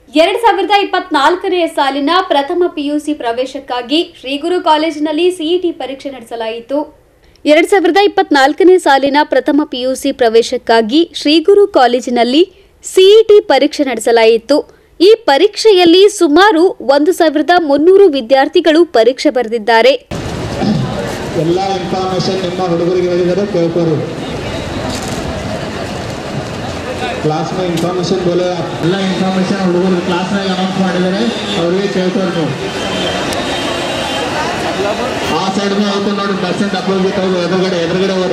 ಎರಡ್ ಸಾವಿರದ ಇಪ್ಪತ್ನಾಲ್ಕನೆಯ ಸಾಲಿನ ಪ್ರಥಮ ಪಿಯುಸಿ ಪ್ರವೇಶಕ್ಕಾಗಿ ಶ್ರೀಗುರು ಕಾಲೇಜಿನಲ್ಲಿ ಸಿಇಟಿ ಪರೀಕ್ಷೆ ನಡೆಸಲಾಯಿತು ಎರಡ್ ಸಾವಿರದ ಇಪ್ಪತ್ನಾಲ್ಕನೇ ಸಾಲಿನ ಪ್ರಥಮ ಪಿಯುಸಿ ಪ್ರವೇಶಕ್ಕಾಗಿ ಶ್ರೀಗುರು ಕಾಲೇಜಿನಲ್ಲಿ ಸಿಇಟಿ ಪರೀಕ್ಷೆ ನಡೆಸಲಾಯಿತು ಈ ಪರೀಕ್ಷೆಯಲ್ಲಿ ಸುಮಾರು ಒಂದು ಸಾವಿರದ ಮುನ್ನೂರು ವಿದ್ಯಾರ್ಥಿಗಳು ಪರೀಕ್ಷೆ ಬರೆದಿದ್ದಾರೆ ಎಲ್ಲ ಇನ್ಫಾರ್ಮೇಶನ್ ನಿಮ್ಮ ಹುಡುಗರಿಗೆ ಹೇಳಿದರೆ ಕೇಳ್ಕೊರಿ ಕ್ಲಾಸ್ನ ಇನ್ಫಾರ್ಮೇಶನ್ ಬೋಲೆ ಎಲ್ಲ ಇನ್ಫಾರ್ಮೇಶನ್ ಹುಡುಗರು ಕ್ಲಾಸ್ನಾಗ ಅನೌನ್ಸ್ ಮಾಡಿದರೆ ಅವ್ರಿಗೆ ಕೇಳ್ಕೊರಿ ನೀವು ಆ ಸೈಡ್ ಹೋಗ್ತು ನೋಡಿ ಪರ್ಸೆಂಟ್ ಅಪೋಸಿಟ್ ಹೋಗಿ ಎದುರುಗಡೆ ಎದುರುಗಡೆ ಹೋಗ್ರಿ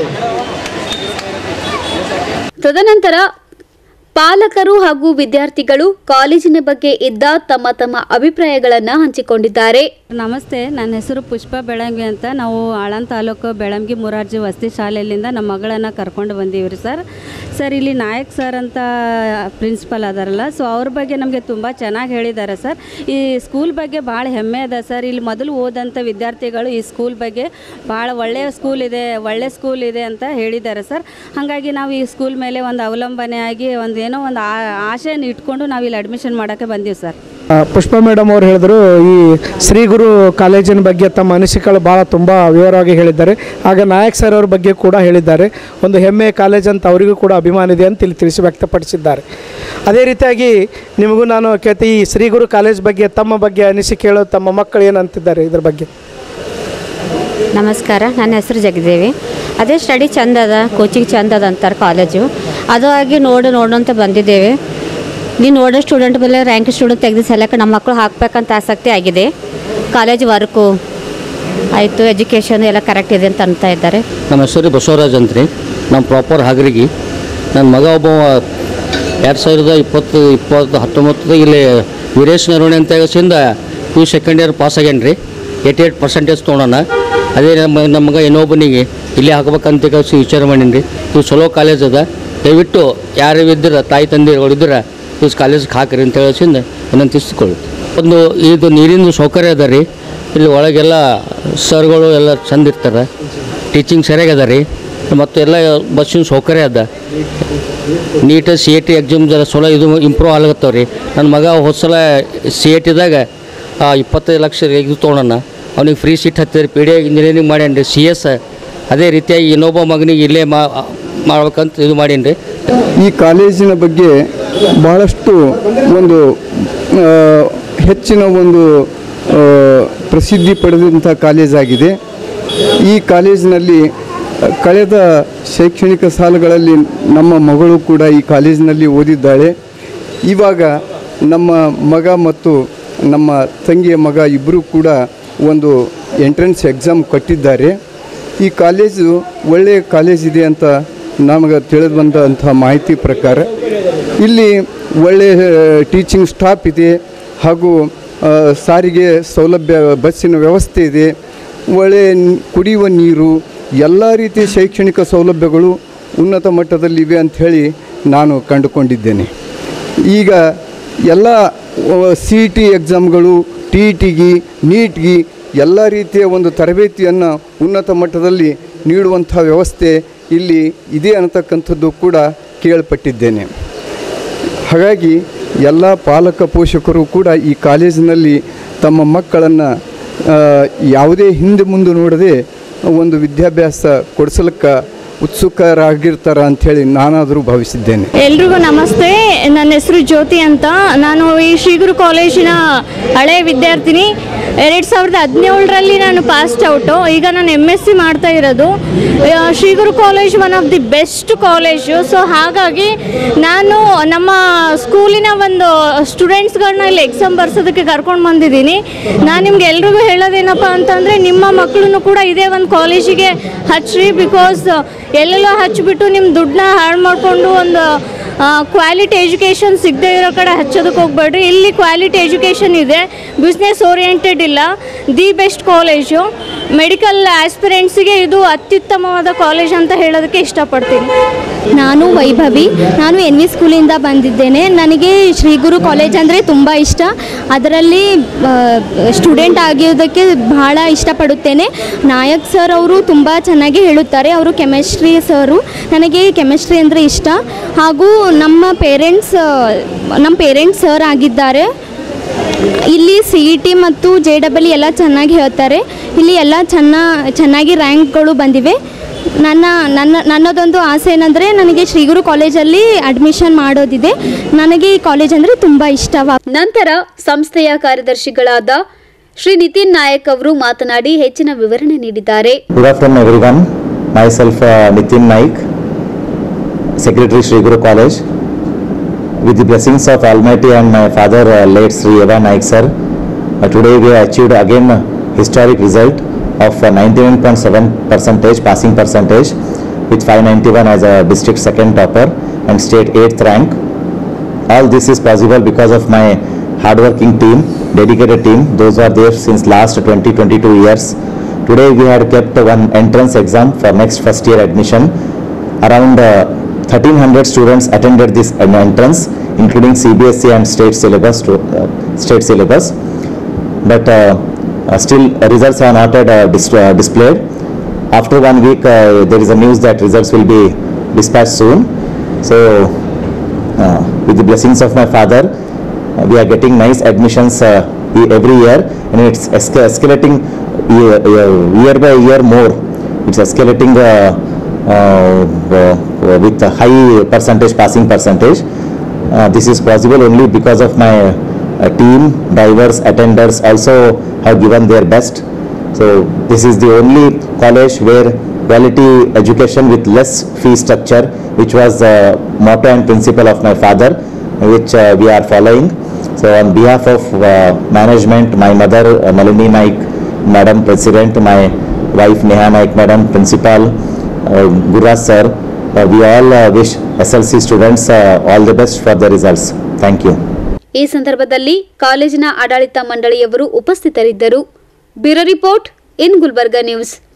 ತದನಂತರ ಪಾಲಕರು ಹಾಗೂ ವಿದ್ಯಾರ್ಥಿಗಳು ಕಾಲೇಜಿನ ಬಗ್ಗೆ ಇದ್ದ ತಮ್ಮ ತಮ್ಮ ಅಭಿಪ್ರಾಯಗಳನ್ನು ಹಂಚಿಕೊಂಡಿದ್ದಾರೆ ನಮಸ್ತೆ ನನ್ನ ಹೆಸರು ಪುಷ್ಪ ಬೆಳಂಗಿ ಅಂತ ನಾವು ಆಳಂದ ತಾಲೂಕು ಬೆಳಂಗಿ ಮುರಾರ್ಜಿ ವಸತಿ ಶಾಲೆಯಲ್ಲಿಂದ ನಮ್ಮ ಮಗಳನ್ನು ಕರ್ಕೊಂಡು ಬಂದೀವಿ ಸರ್ ಸರ್ ಇಲ್ಲಿ ನಾಯಕ್ ಸರ್ ಅಂತ ಪ್ರಿನ್ಸಿಪಲ್ ಅದಾರಲ್ಲ ಸೊ ಅವ್ರ ಬಗ್ಗೆ ನಮಗೆ ತುಂಬ ಚೆನ್ನಾಗಿ ಹೇಳಿದ್ದಾರೆ ಸರ್ ಈ ಸ್ಕೂಲ್ ಬಗ್ಗೆ ಭಾಳ ಹೆಮ್ಮೆ ಅದ ಸರ್ ಇಲ್ಲಿ ಮೊದಲು ಓದಂಥ ವಿದ್ಯಾರ್ಥಿಗಳು ಈ ಸ್ಕೂಲ್ ಬಗ್ಗೆ ಭಾಳ ಒಳ್ಳೆಯ ಸ್ಕೂಲ್ ಇದೆ ಒಳ್ಳೆ ಸ್ಕೂಲ್ ಇದೆ ಅಂತ ಹೇಳಿದ್ದಾರೆ ಸರ್ ಹಾಗಾಗಿ ನಾವು ಈ ಸ್ಕೂಲ್ ಮೇಲೆ ಒಂದು ಅವಲಂಬನೆ ಆಗಿ ಒಂದು ಏನೋ ಒಂದು ಆ- ಆಶೆಯನ್ನು ಇಟ್ಕೊಂಡು ನಾವು ಇಲ್ಲಿ ಅಡ್ಮಿಷನ್ ಮಾಡೋಕ್ಕೆ ಬಂದೀವಿ ಸರ್ ಆ, ಪುಷ್ಪ ಮೇಡಮ್ ಅವರು ಹೇಳಿದ್ರು ಈ ಶ್ರೀ ಗುರು ಕಾಲೇಜಿನ ಬಗ್ಗೆ ತಮ್ಮ ಅನಿಸಿಕೆಗಳು ಭಾಳ ತುಂಬ ವಿವರವಾಗಿ ಹೇಳಿದ್ದಾರೆ ಹಾಗೆ ನಾಯಕ್ ಸರ್ ಅವ್ರ ಬಗ್ಗೆ ಕೂಡ ಹೇಳಿದ್ದಾರೆ ಒಂದು ಹೆಮ್ಮೆಯ ಕಾಲೇಜ್ ಅಂತ ಅವರಿಗೂ ಕೂಡ ಅಭಿಮಾನ ಇದೆ ಅಂತ ಇಲ್ಲಿ ತಿಳಿಸಿ ವ್ಯಕ್ತಪಡಿಸಿದ್ದಾರೆ ಅದೇ ರೀತಿಯಾಗಿ ನಿಮಗೂ ನಾನು ಕೇಳ್ತಿ ಈ ಶ್ರೀ ಗುರು ಕಾಲೇಜ್ ಬಗ್ಗೆ ತಮ್ಮ ಬಗ್ಗೆ ಅನಿಸಿಕೆ ಹೇಳೋ ತಮ್ಮ ಮಕ್ಕಳು ಏನಂತಿದ್ದಾರೆ ಇದ್ರ ಬಗ್ಗೆ ನಮಸ್ಕಾರ ನನ್ನ ಹೆಸರು ಜಗದೇವಿ ಅದೇ ಸ್ಟಡಿ ಚಂದ ಅದ ಕೋಚಿಂಗ್ ಚಂದ ಅದ ಅಂತಾರೆ ಕಾಲೇಜು ಅದು ಆಗಿ ನೋಡಿ ನೋಡೋಂತ ಬಂದಿದ್ದೇವೆ ನೀನು ನೋಡೋ ಸ್ಟೂಡೆಂಟ್ ಮೇಲೆ ರ್ಯಾಂಕ್ ಸ್ಟೂಡೆಂಟ್ ತೆಗೆದು ಸಲಕ್ಕೆ ನಮ್ಮ ಮಕ್ಕಳು ಹಾಕ್ಬೇಕಂತ ಆಸಕ್ತಿ ಆಗಿದೆ ಕಾಲೇಜ್ ವರ್ಕು ಆಯಿತು ಎಜುಕೇಷನ್ ಎಲ್ಲ ಕರೆಕ್ಟ್ ಇದೆ ಅಂತ ಅಂತ ಇದ್ದಾರೆ ನಮ್ಮ ಹೆಸರು ಬಸವರಾಜ್ ಅಂತ್ರಿ ನಮ್ಮ ಪ್ರಾಪರ್ ಹಾಗರಿಗೆ ನನ್ನ ಮಗ ಒಬ್ಬ ಎರಡು ಸಾವಿರದ ಇಪ್ಪತ್ತು ಇಪ್ಪತ್ತು ಹತ್ತೊಂಬತ್ತು ಇಲ್ಲಿ ವೀರೇಶ್ ನರವಣೆ ಅಂತ ಹೆಸರಿಂದ ಪಿ ಸೆಕೆಂಡ್ ಇಯರ್ ಪಾಸ್ ಆಗ್ಯಾನ ರೀ ಏಯ್ಟಿ ಏಯ್ಟ್ ಪರ್ಸೆಂಟೇಜ್ ತೊಗೊಳೋಣ ಅದೇ ನಮ್ಮ ನಮ್ಮ ಮಗ ಇನ್ನೊಬ್ಬನಿಗೆ ಇಲ್ಲೇ ಹಾಕ್ಬೇಕಂತ ಕಳಿಸಿ ವಿಚಾರ ಮಾಡೀನಿ ರೀ ಇದು ಚಲೋ ಕಾಲೇಜ್ ಅದ ದಯವಿಟ್ಟು ಯಾರು ಇದ್ದೀರ ತಾಯಿ ತಂದೆಗಳು ಇದ್ದೀರ ಈ ಕಾಲೇಜ್ಗೆ ಹಾಕ್ರಿ ಅಂತ ಹೇಳಿಸಿಂದ ವಿನಂತಿಸಿಕೊಳ್ಳಿ ಒಂದು ಇದು ನೀರಿನ ಸೌಕರ್ಯ ಅದ ರೀ ಇಲ್ಲಿ ಒಳಗೆಲ್ಲ ಸರ್ಗಳು ಎಲ್ಲ ಚಂದ ಇರ್ತಾರೆ ಟೀಚಿಂಗ್ ಸರಿಯಾಗಿ ಅದ ರೀ ಮತ್ತು ಎಲ್ಲ ಬಸ್ಸಿನ ಸೌಕರ್ಯ ಅದ NEET C A T exam ಜರ ಚಲೋ ಇದು ಇಂಪ್ರೂವ್ ಆಗ್ಲತ್ತವ ರೀ ನನ್ನ ಮಗ ಹೋದ ಸಲ ಸಿ ಎ ಟಿದಾಗ ಇಪ್ಪತ್ತೈದು ಲಕ್ಷ ಇದು ತೊಗೊಳೋಣ ಅವ್ನಿಗೆ ಫ್ರೀ ಸೀಟ್ ಹತ್ತಿರ ಪಿ ಡಿ ಇಂಜಿನಿಯರಿಂಗ್ ಮಾಡ್ಯಾನ ರೀ ಸಿ ಎಸ್ ಅದೇ ರೀತಿಯಾಗಿ ಇನ್ನೊಬ್ಬ ಮಗನಿಗೆ ಇಲ್ಲೇ ಮಾ ಮಾಡ್ಬೇಕಂತ ಇದು ಮಾಡೀನಿ ರೀ ಈ ಕಾಲೇಜಿನ ಬಗ್ಗೆ ಭಾಳಷ್ಟು ಒಂದು ಆ, ಹೆಚ್ಚಿನ ಒಂದು ಆ, ಪ್ರಸಿದ್ಧಿ ಪಡೆದಂಥ ಕಾಲೇಜಾಗಿದೆ ಈ ಕಾಲೇಜಿನಲ್ಲಿ ಕಳೆದ ಶೈಕ್ಷಣಿಕ ಸಾಲುಗಳಲ್ಲಿ ನಮ್ಮ ಮಗಳು ಕೂಡ ಈ ಕಾಲೇಜಿನಲ್ಲಿ ಓದಿದ್ದಾಳೆ ಇವಾಗ ನಮ್ಮ ಮಗ ಮತ್ತು ನಮ್ಮ ತಂಗಿಯ ಮಗ ಇಬ್ಬರೂ ಕೂಡ ಒಂದು ಎಂಟ್ರೆನ್ಸ್ ಎಕ್ಸಾಮ್ ಕಟ್ಟಿದ್ದಾರೆ ಈ ಕಾಲೇಜು ಒಳ್ಳೆಯ ಕಾಲೇಜ್ ಇದೆ ಅಂತ ನಮಗೆ ತಿಳಿದು ಬಂದಂಥ ಮಾಹಿತಿ ಪ್ರಕಾರ ಇಲ್ಲಿ ಒಳ್ಳೆಯ ಟೀಚಿಂಗ್ ಸ್ಟಾಫ್ ಇದೆ ಹಾಗೂ ಆ, ಸಾರಿಗೆ ಸೌಲಭ್ಯ ಬಸ್ಸಿನ ವ್ಯವಸ್ಥೆ ಇದೆ ಒಳ್ಳೆಯ ನ್- ಕುಡಿಯುವ ನೀರು ಎಲ್ಲ ರೀತಿಯ ಶೈಕ್ಷಣಿಕ ಸೌಲಭ್ಯಗಳು ಉನ್ನತ ಮಟ್ಟದಲ್ಲಿವೆ ಅಂಥೇಳಿ ನಾನು ಕಂಡುಕೊಂಡಿದ್ದೇನೆ ಈಗ ಎಲ್ಲ ಸಿ ಟಿ ಎಕ್ಸಾಮ್ಗಳು ಟಿ ಟಿಗೆ ನೀಟ್ಗೆ ಎಲ್ಲ ರೀತಿಯ ಒಂದು ತರಬೇತಿಯನ್ನು ಉನ್ನತ ಮಟ್ಟದಲ್ಲಿ ನೀಡುವಂಥ ವ್ಯವಸ್ಥೆ ಇಲ್ಲಿ ಇದೆ ಅನ್ನತಕ್ಕಂಥದ್ದು ಕೂಡ ಕೇಳ್ಪಟ್ಟಿದ್ದೇನೆ ಹಾಗಾಗಿ ಎಲ್ಲ ಪಾಲಕ ಪೋಷಕರು ಕೂಡ ಈ ಕಾಲೇಜಿನಲ್ಲಿ ತಮ್ಮ ಮಕ್ಕಳನ್ನು ಯಾವುದೇ ಹಿಂದೆ ಮುಂದೆ ನೋಡದೆ ಒಂದು ವಿದ್ಯಾಭ್ಯಾಸ ಕೊಡಿಸಲಿಕ್ಕೆ ಉತ್ಸುಕರಾಗಿರ್ತಾರ ಅಂಥೇಳಿ ನಾನಾದರೂ ಭಾವಿಸಿದ್ದೇನೆ ಎಲ್ರಿಗೂ ನಮಸ್ತೆ ನನ್ನ ಹೆಸರು ಜ್ಯೋತಿ ಅಂತ ನಾನು ಈ ಶ್ರೀಗುರು ಕಾಲೇಜಿನ ಹಳೆ ವಿದ್ಯಾರ್ಥಿನಿ ಎರಡು ಸಾವಿರದ ಹದಿನೇಳರಲ್ಲಿ ನಾನು ಪಾಸ್ಟ್ ಔಟು ಈಗ ನಾನು ಎಮ್ ಎಸ್ ಸಿ ಮಾಡ್ತಾ ಇರೋದು ಆ, Shriguru college one of the best college so ಹಾಗಾಗಿ ನಾನು ನಮ್ಮ ಸ್ಕೂಲಿನ ಒಂದು ಸ್ಟೂಡೆಂಟ್ಸ್ಗಳನ್ನ ಇಲ್ಲಿ ಎಕ್ಸಾಮ್ ಬರ್ಸೋದಕ್ಕೆ ಕರ್ಕೊಂಡು ಬಂದಿದ್ದೀನಿ ನಾನು ನಿಮ್ಗೆ ಎಲ್ರಿಗೂ ಹೇಳೋದೇನಪ್ಪ ಅಂತಂದರೆ ನಿಮ್ಮ ಮಕ್ಕಳನ್ನು ಕೂಡ ಇದೇ ಒಂದು ಕಾಲೇಜಿಗೆ ಹಚ್ಚ್ರಿ ಬಿಕಾಸ್ ಎಲ್ಲೆಲ್ಲೋ ಹಚ್ಚಿಬಿಟ್ಟು ನಿಮ್ಮ ದುಡ್ಡನ್ನ ಹಾಳು ಮಾಡಿಕೊಂಡು ಒಂದು ಕ್ವಾಲಿಟಿ ಎಜುಕೇಷನ್ ಸಿಗದೇ ಇರೋ ಕಡೆ ಹಚ್ಚೋದಕ್ಕೆ ಹೋಗ್ಬೇಡ್ರಿ ಇಲ್ಲಿ ಕ್ವಾಲಿಟಿ ಎಜುಕೇಷನ್ ಇದೆ ಬಿಸ್ನೆಸ್ ಓರಿಯೆಂಟೆಡ್ ಇಲ್ಲ ದಿ ಬೆಸ್ಟ್ ಕಾಲೇಜು ಮೆಡಿಕಲ್ ಆಸ್ಪಿರೆಂಟ್ಸಿಗೆ ಇದು ಅತ್ಯುತ್ತಮವಾದ ಕಾಲೇಜ್ ಅಂತ ಹೇಳೋದಕ್ಕೆ ಇಷ್ಟಪಡ್ತೀನಿ ನಾನು ವೈಭವಿ ನಾನು ಎನ್ ವಿ ಸ್ಕೂಲಿಂದ ಬಂದಿದ್ದೇನೆ ನನಗೆ ಶ್ರೀ ಗುರು ಕಾಲೇಜ್ ಅಂದರೆ ತುಂಬ ಇಷ್ಟ ಅದರಲ್ಲಿ ಸ್ಟೂಡೆಂಟ್ ಆಗಿರೋದಕ್ಕೆ ಬಹಳ ಇಷ್ಟಪಡುತ್ತೇನೆ ನಾಯಕ್ ಸರ್ ಅವರು ತುಂಬ ಚೆನ್ನಾಗಿ ಹೇಳುತ್ತಾರೆ ಅವರು ಕೆಮಿಸ್ಟ್ರಿ ಸರು ನನಗೆ ಕೆಮಿಸ್ಟ್ರಿ ಅಂದರೆ ಇಷ್ಟ ಹಾಗೂ ನಮ್ಮ ಪೇರೆಂಟ್ಸ್ ನಮ್ಮ ಪೇರೆಂಟ್ಸ್ ಸರ್ ಆಗಿದ್ದಾರೆ ಇಲ್ಲಿ ಸಿ ಇ ಟಿ ಮತ್ತು ಜೆ ಡಬಲ್ ಎಲ್ಲ ಚೆನ್ನಾಗಿ ಹೇಳ್ತಾರೆ ಇಲ್ಲಿ ಎಲ್ಲ ಚೆನ್ನ ಚೆನ್ನಾಗಿ ರ್ಯಾಂಕ್ಗಳು ಬಂದಿವೆ ನನ್ನ ನನ್ನ ನನ್ನದೊಂದು ಆಸೆ ಏನಂದರೆ ನನಗೆ ಶ್ರೀಗುರು ಕಾಲೇಜಲ್ಲಿ ಅಡ್ಮಿಷನ್ ಮಾಡೋದಿದೆ ನನಗೆ ಈ ಕಾಲೇಜ್ ಅಂದರೆ ತುಂಬ ಇಷ್ಟವ ನಂತರ ಸಂಸ್ಥೆಯ ಕಾರ್ಯದರ್ಶಿಗಳಾದ ಶ್ರೀ ನಿತಿನ್ ನಾಯಕ್ ಅವರು ಮಾತನಾಡಿ ಹೆಚ್ಚಿನ ವಿವರಣೆ ನೀಡಿದ್ದಾರೆ Good afternoon, everyone. Myself, uh, Nitin Naik, Secretary Sri Guru College. With the blessings of Almighty and my father, uh, late Sri Eva Naik sir, uh, today we have achieved again a historic result of uh, 99.7 percentage passing percentage with 591 as a district second topper and state 8th rank. All this is possible because of my hardworking team, dedicated team. Those are there since last 20, 22 years. Today we had kept one entrance exam for next first year admission. Around uh, 1300 students attended this uh, entrance, including CBSE and state syllabus. To, uh, state syllabus. But uh, uh, still results are not yet uh, dis- uh, displayed. After one week, uh, there is a news that results will be dispatched soon. So uh, with the blessings of my father, uh, we are getting nice admissions uh, e- every year, and it's esca- escalating year, year, year by year more. It's escalating uh, uh, uh, with a high percentage passing percentage. Uh, this is possible only because of my uh, team, drivers, attenders also have given their best. So this is the only college where quality education with less fee structure, which was the motto and principle of my father, which uh, we are following. So on behalf of uh, management, my mother uh, Malini Naik, Madam President, my wife Neha Naik, Madam Principal, uh, Gurraj sir, uh, we all uh, wish SLC students uh, all the best for the results. Thank you. ಈ ಸಂದರ್ಭದಲ್ಲಿ ಕಾಲೇಜಿನ ಆಡಳಿತ ಮಂಡಳಿಯವರು ಉಪಸ್ಥಿತರಿದ್ದರು bureau report in Gulbarga news